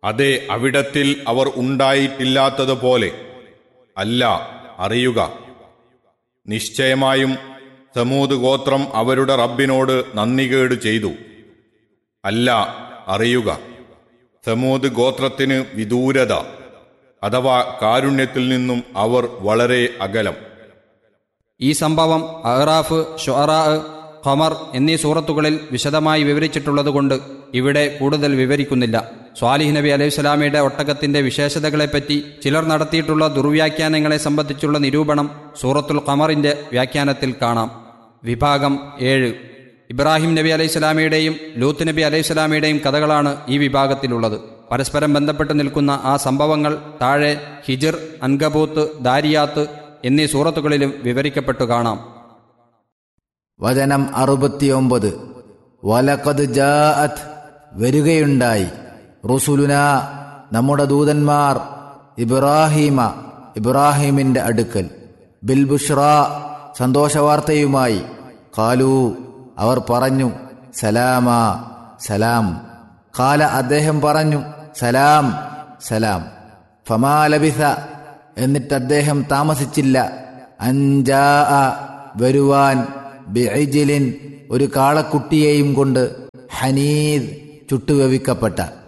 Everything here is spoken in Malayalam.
അതെ അവിടത്തിൽ അവർ ഉണ്ടായിട്ടില്ലാത്തതുപോലെ അല്ല അറിയുക നിശ്ചയമായും സമൂത് ഗോത്രം അവരുടെ റബ്ബിനോട് നന്ദികേട് ചെയ്തു അല്ല അറിയുക സമൂത് ഗോത്രത്തിന് വിദൂരത അഥവാ കാരുണ്യത്തിൽ നിന്നും അവർ വളരെ അകലം ഈ സംഭവം അഹ്റാഫ് ഷൊറാ ഖമർ എന്നീ സൂറത്തുകളിൽ വിശദമായി വിവരിച്ചിട്ടുള്ളതുകൊണ്ട് ഇവിടെ കൂടുതൽ വിവരിക്കുന്നില്ല സ്വാലിഹ് നബി അലൈഹി സ്വലാമിയുടെ ഒട്ടകത്തിന്റെ വിശേഷതകളെപ്പറ്റി ചിലർ നടത്തിയിട്ടുള്ള ദുർവ്യാഖ്യാനങ്ങളെ സംബന്ധിച്ചുള്ള നിരൂപണം സൂറത്തുൽ ഖമറിന്റെ വ്യാഖ്യാനത്തിൽ കാണാം വിഭാഗം ഏഴ് ഇബ്രാഹിം നബി അലൈഹി സ്വലാമിയുടെയും ലൂത്ത് നബി അലൈഹി സ്വലാമിയുടെയും കഥകളാണ് ഈ വിഭാഗത്തിലുള്ളത് പരസ്പരം ബന്ധപ്പെട്ട് നിൽക്കുന്ന ആ സംഭവങ്ങൾ താഴെ ഹിജിർ അൻകബൂത്ത് ദാരിയാത്ത് എന്നീ സൂറത്തുകളിലും വിവരിക്കപ്പെട്ടു കാണാം വചനം അറുപത്തിയൊമ്പത് വലക്കത് ജാഅത്ത് വരികയുണ്ടായി റുസുലുന നമ്മുടെ ദൂതന്മാർ ഇബ്രാഹീമ ഇബ്രാഹിമിന്റെ അടുക്കൽ ബിൽബുഷ്റ സന്തോഷവാർത്തയുമായി കാലു അവർ പറഞ്ഞു സലാമ സലാം കാല അദ്ദേഹം പറഞ്ഞു സലാം സലാം ഫമാ ലബിഥ എന്നിട്ട് അദ്ദേഹം താമസിച്ചില്ല അഞ്ചാ വരുവാൻ ബിഐജിലിൻ ഒരു കാളക്കുട്ടിയെയും കൊണ്ട് ഹനീദ് ചുട്ടുവെവിക്കപ്പെട്ട